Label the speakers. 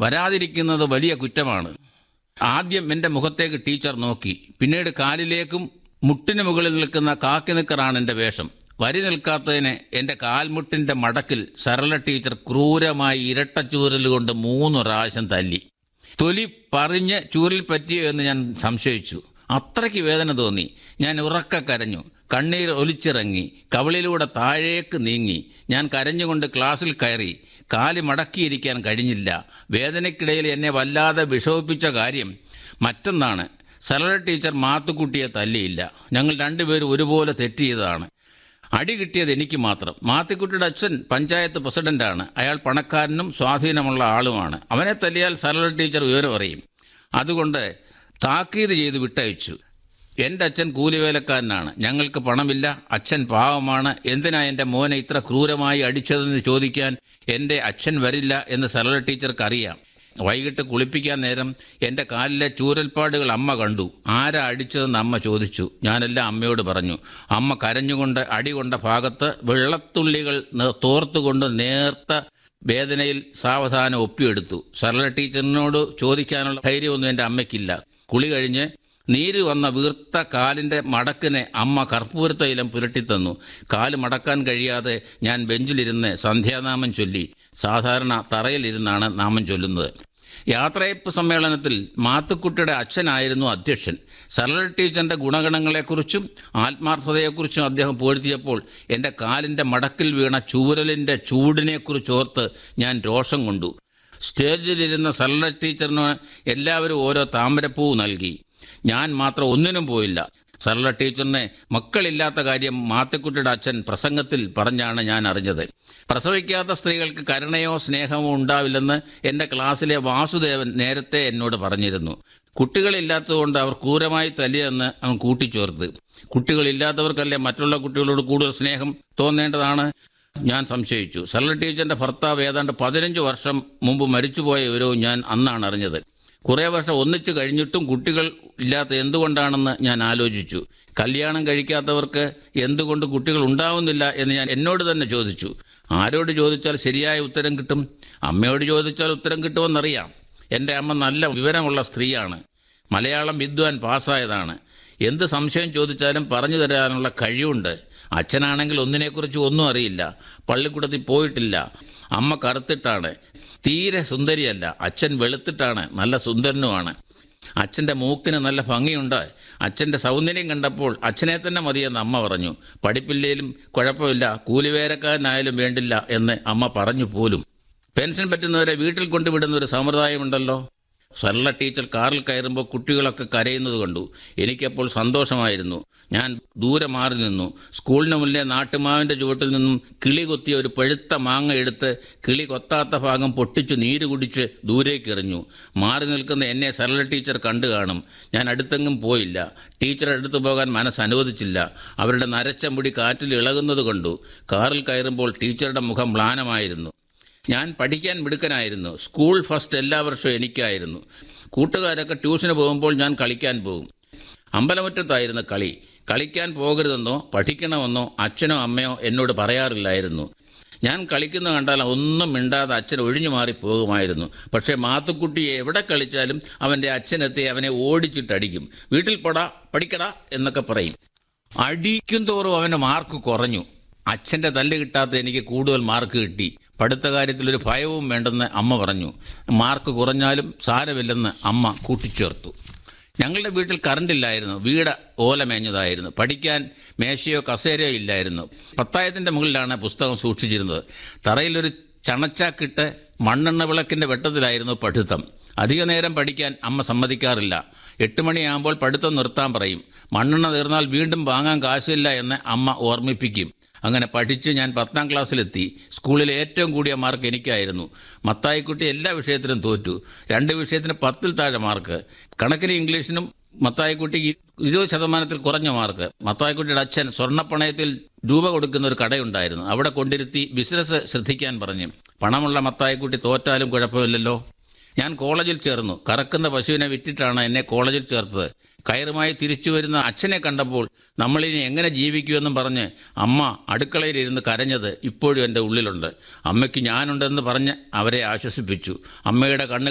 Speaker 1: വരാതിരിക്കുന്നത് വലിയ കുറ്റമാണ് ആദ്യം എൻ്റെ മുഖത്തേക്ക് ടീച്ചർ നോക്കി പിന്നീട് കാലിലേക്കും മുട്ടിന് മുകളിൽ നിൽക്കുന്ന കാക്കി നിക്കറാണ് എൻ്റെ വേഷം വരി നിൽക്കാത്തതിന് എൻ്റെ കാൽമുട്ടിൻ്റെ മടക്കിൽ സരള ടീച്ചർ ക്രൂരമായി ഇരട്ടച്ചൂരൽ കൊണ്ട് മൂന്ന് പ്രാവശ്യം തല്ലി തൊലി പറഞ്ഞ് ചൂരിൽ പറ്റിയോ എന്ന് ഞാൻ സംശയിച്ചു അത്രയ്ക്ക് വേദന തോന്നി ഞാൻ ഉറക്ക കരഞ്ഞു കണ്ണീർ ഒലിച്ചിറങ്ങി കവിളിലൂടെ താഴേക്ക് നീങ്ങി ഞാൻ കരഞ്ഞുകൊണ്ട് ക്ലാസ്സിൽ കയറി കാല് മടക്കിയിരിക്കാൻ കഴിഞ്ഞില്ല വേദനയ്ക്കിടയിൽ എന്നെ വല്ലാതെ വിഷമിപ്പിച്ച കാര്യം മറ്റൊന്നാണ് സരള ടീച്ചർ മാത്തുക്കുട്ടിയെ തല്ലിയില്ല ഞങ്ങൾ രണ്ടുപേരും ഒരുപോലെ തെറ്റ് ചെയ്തതാണ് അടി കിട്ടിയത് എനിക്ക് മാത്രം മാത്തിക്കുട്ടിയുടെ അച്ഛൻ പഞ്ചായത്ത് പ്രസിഡന്റാണ് അയാൾ പണക്കാരനും സ്വാധീനമുള്ള ആളുമാണ് അവനെ തല്ലിയാൽ സരള ടീച്ചർ വിവരം അറിയും അതുകൊണ്ട് താക്കീത് ചെയ്ത് വിട്ടയച്ചു എൻ്റെ അച്ഛൻ കൂലിവേലക്കാരനാണ് ഞങ്ങൾക്ക് പണമില്ല അച്ഛൻ പാവമാണ് എന്തിനാ എൻ്റെ മോനെ ഇത്ര ക്രൂരമായി അടിച്ചതെന്ന് ചോദിക്കാൻ എൻ്റെ അച്ഛൻ വരില്ല എന്ന് സരള ടീച്ചർക്ക് അറിയാം വൈകിട്ട് കുളിപ്പിക്കാൻ നേരം എൻ്റെ കാലിലെ ചൂരൽപ്പാടുകൾ അമ്മ കണ്ടു ആരാ അടിച്ചതെന്ന് അമ്മ ചോദിച്ചു ഞാനെല്ലാം അമ്മയോട് പറഞ്ഞു അമ്മ കരഞ്ഞുകൊണ്ട് അടി കൊണ്ട ഭാഗത്ത് വെള്ളത്തുള്ളികൾ ന- തോർത്തുകൊണ്ട് നേർത്ത വേദനയിൽ സാവധാനം ഒപ്പിയെടുത്തു സരള ടീച്ചറിനോട് ചോദിക്കാനുള്ള ധൈര്യമൊന്നും എൻ്റെ അമ്മയ്ക്കില്ല കുളി കഴിഞ്ഞ് നീര് വന്ന വീർത്ത കാലിൻ്റെ മടക്കിനെ അമ്മ കർപ്പൂരത്തൈലം പുരട്ടിത്തന്നു കാല് മടക്കാൻ കഴിയാതെ ഞാൻ ബെഞ്ചിലിരുന്ന് സന്ധ്യാനാമം ചൊല്ലി സാധാരണ തറയിലിരുന്നാണ് നാമം ചൊല്ലുന്നത് യാത്രയപ്പ് സമ്മേളനത്തിൽ മാത്തുക്കുട്ടിയുടെ അച്ഛനായിരുന്നു അധ്യക്ഷൻ സരള ടീച്ചറിൻ്റെ ഗുണഗണങ്ങളെക്കുറിച്ചും ആത്മാർത്ഥതയെക്കുറിച്ചും അദ്ദേഹം പുകഴ്ത്തിയപ്പോൾ എൻ്റെ കാലിൻ്റെ മടക്കിൽ വീണ ചൂരലിൻ്റെ ചൂടിനെക്കുറിച്ചോർത്ത് ഞാൻ രോഷം കൊണ്ടു സ്റ്റേജിലിരുന്ന സരള ടീച്ചറിന് എല്ലാവരും ഓരോ താമരപ്പൂ നൽകി ഞാൻ മാത്രം ഒന്നിനും പോയില്ല സരള ടീച്ചറിനെ മക്കളില്ലാത്ത കാര്യം മാത്തക്കുട്ടിയുടെ അച്ഛൻ പ്രസംഗത്തിൽ പറഞ്ഞാണ് ഞാൻ അറിഞ്ഞത് പ്രസവിക്കാത്ത സ്ത്രീകൾക്ക് കരുണയോ സ്നേഹമോ ഉണ്ടാവില്ലെന്ന് എൻ്റെ ക്ലാസ്സിലെ വാസുദേവൻ നേരത്തെ എന്നോട് പറഞ്ഞിരുന്നു കുട്ടികളില്ലാത്തതുകൊണ്ട് അവർ ക്രൂരമായി തല്ലിയെന്ന് അവൻ കൂട്ടിച്ചേർത്ത് കുട്ടികളില്ലാത്തവർക്കല്ലേ മറ്റുള്ള കുട്ടികളോട് കൂടുതൽ സ്നേഹം തോന്നേണ്ടതാണ് ഞാൻ സംശയിച്ചു സരള ടീച്ചറിന്റെ ഭർത്താവ് ഏതാണ്ട് പതിനഞ്ച് വർഷം മുമ്പ് മരിച്ചുപോയ വിവരവും ഞാൻ അന്നാണ് അറിഞ്ഞത് കുറേ വർഷം ഒന്നിച്ചു കഴിഞ്ഞിട്ടും കുട്ടികൾ ഇല്ലാത്ത എന്തുകൊണ്ടാണെന്ന് ഞാൻ ആലോചിച്ചു കല്യാണം കഴിക്കാത്തവർക്ക് എന്തുകൊണ്ട് കുട്ടികൾ ഉണ്ടാവുന്നില്ല എന്ന് ഞാൻ എന്നോട് തന്നെ ചോദിച്ചു ആരോട് ചോദിച്ചാൽ ശരിയായ ഉത്തരം കിട്ടും അമ്മയോട് ചോദിച്ചാൽ ഉത്തരം കിട്ടുമെന്നറിയാം എൻ്റെ അമ്മ നല്ല വിവരമുള്ള സ്ത്രീയാണ് മലയാളം വിദ്വാൻ പാസ്സായതാണ് എന്ത് സംശയം ചോദിച്ചാലും പറഞ്ഞു തരാനുള്ള കഴിവുണ്ട് അച്ഛനാണെങ്കിൽ ഒന്നിനെക്കുറിച്ച് ഒന്നും അറിയില്ല പള്ളിക്കൂടത്തിൽ പോയിട്ടില്ല അമ്മ കറുത്തിട്ടാണ് തീരെ സുന്ദരിയല്ല അച്ഛൻ വെളുത്തിട്ടാണ് നല്ല സുന്ദരനുമാണ് അച്ഛൻ്റെ മൂക്കിന് നല്ല ഭംഗിയുണ്ട് അച്ഛൻ്റെ സൗന്ദര്യം കണ്ടപ്പോൾ അച്ഛനെ തന്നെ മതിയെന്ന് അമ്മ പറഞ്ഞു പഠിപ്പില്ലേലും കുഴപ്പമില്ല കൂലിവേലക്കാരനായാലും വേണ്ടില്ല എന്ന് അമ്മ പറഞ്ഞു പോലും പെൻഷൻ പറ്റുന്നവരെ വീട്ടിൽ കൊണ്ടുവിടുന്ന ഒരു സമ്പ്രദായമുണ്ടല്ലോ സരള ടീച്ചർ കാറിൽ കയറുമ്പോൾ കുട്ടികളൊക്കെ കരയുന്നത് കണ്ടു എനിക്കപ്പോൾ സന്തോഷമായിരുന്നു ഞാൻ ദൂരെ മാറി നിന്നു സ്കൂളിന് മുന്നിലെ നാട്ടുമാവിൻ്റെ ചുവട്ടിൽ നിന്നും കിളി കൊത്തിയ ഒരു പഴുത്ത മാങ്ങ എടുത്ത് കിളി കൊത്താത്ത ഭാഗം പൊട്ടിച്ചു നീര് കുടിച്ച് ദൂരേക്ക് എറിഞ്ഞു മാറി നിൽക്കുന്ന എന്നെ സരള ടീച്ചർ കണ്ടു കാണും ഞാൻ അടുത്തെങ്ങും പോയില്ല ടീച്ചർ അടുത്തു പോകാൻ മനസ്സ് അനുവദിച്ചില്ല അവരുടെ നരച്ച മുടി കാറ്റിൽ ഇളകുന്നത് കണ്ടു കാറിൽ കയറുമ്പോൾ ടീച്ചറുടെ മുഖം മ്ലാനമായിരുന്നു ഞാൻ പഠിക്കാൻ മിടുക്കനായിരുന്നു സ്കൂൾ ഫസ്റ്റ് എല്ലാ വർഷവും എനിക്കായിരുന്നു കൂട്ടുകാരൊക്കെ ട്യൂഷന് പോകുമ്പോൾ ഞാൻ കളിക്കാൻ പോകും അമ്പലമുറ്റത്തായിരുന്നു കളി കളിക്കാൻ പോകരുതെന്നോ പഠിക്കണമെന്നോ അച്ഛനോ അമ്മയോ എന്നോട് പറയാറില്ലായിരുന്നു ഞാൻ കളിക്കുന്ന കണ്ടാൽ ഒന്നും മിണ്ടാതെ അച്ഛൻ ഒഴിഞ്ഞു മാറി പോകുമായിരുന്നു പക്ഷേ മാത്തുക്കുട്ടി എവിടെ കളിച്ചാലും അവൻ്റെ അച്ഛനെത്തി അവനെ ഓടിച്ചിട്ടടിക്കും വീട്ടിൽ പോടാ പഠിക്കടാ എന്നൊക്കെ പറയും അടിക്കും തോറും അവൻ്റെ മാർക്ക് കുറഞ്ഞു അച്ഛൻ്റെ തല്ല് കിട്ടാത്ത എനിക്ക് കൂടുതൽ മാർക്ക് കിട്ടി പഠിത്ത കാര്യത്തിൽ ഒരു ഭയവും വേണ്ടെന്ന് അമ്മ പറഞ്ഞു മാർക്ക് കുറഞ്ഞാലും സാരമില്ലെന്ന് അമ്മ കൂട്ടിച്ചേർത്തു ഞങ്ങളുടെ വീട്ടിൽ കറണ്ട് ഇല്ലായിരുന്നു വീട് ഓലമേഞ്ഞതായിരുന്നു പഠിക്കാൻ മേശയോ കസേരയോ ഇല്ലായിരുന്നു പത്തായത്തിൻ്റെ മുകളിലാണ് പുസ്തകം സൂക്ഷിച്ചിരുന്നത് തറയിലൊരു ചണച്ചാക്കിട്ട് മണ്ണെണ്ണ വിളക്കിൻ്റെ വെട്ടത്തിലായിരുന്നു പഠിത്തം അധിക നേരം പഠിക്കാൻ അമ്മ സമ്മതിക്കാറില്ല എട്ട് മണിയാകുമ്പോൾ പഠിത്തം നിർത്താൻ പറയും മണ്ണെണ്ണ തീർന്നാൽ വീണ്ടും വാങ്ങാൻ കാശില്ല എന്ന് അമ്മ ഓർമ്മിപ്പിക്കും അങ്ങനെ പഠിച്ച് ഞാൻ പത്താം ക്ലാസ്സിലെത്തി സ്കൂളിലെ ഏറ്റവും കൂടിയ മാർക്ക് എനിക്കായിരുന്നു മത്തായിക്കുട്ടി എല്ലാ വിഷയത്തിലും തോറ്റു രണ്ട് വിഷയത്തിന് പത്തിൽ താഴെ മാർക്ക് കണക്കിന് ഇംഗ്ലീഷിനും മത്തായിക്കുട്ടി ഇരുപത് ശതമാനത്തിൽ കുറഞ്ഞ മാർക്ക് മത്തായിക്കുട്ടിയുടെ അച്ഛൻ സ്വർണ്ണപ്പണയത്തിൽ രൂപ കൊടുക്കുന്ന ഒരു കടയുണ്ടായിരുന്നു അവിടെ കൊണ്ടിരുത്തി ബിസിനസ് ശ്രദ്ധിക്കാൻ പറഞ്ഞു പണമുള്ള മത്തായിക്കുട്ടി തോറ്റാലും കുഴപ്പമില്ലല്ലോ ഞാൻ കോളേജിൽ ചേർന്നു കറക്കുന്ന പശുവിനെ വിറ്റിട്ടാണ് എന്നെ കോളേജിൽ ചേർത്തത് കയറുമായി തിരിച്ചു വരുന്ന അച്ഛനെ കണ്ടപ്പോൾ നമ്മളിനി എങ്ങനെ ജീവിക്കുമെന്നും പറഞ്ഞ് അമ്മ അടുക്കളയിലിരുന്ന് കരഞ്ഞത് ഇപ്പോഴും എൻ്റെ ഉള്ളിലുണ്ട് അമ്മയ്ക്ക് ഞാനുണ്ടെന്ന് പറഞ്ഞ് അവരെ ആശ്വസിപ്പിച്ചു അമ്മയുടെ കണ്ണ്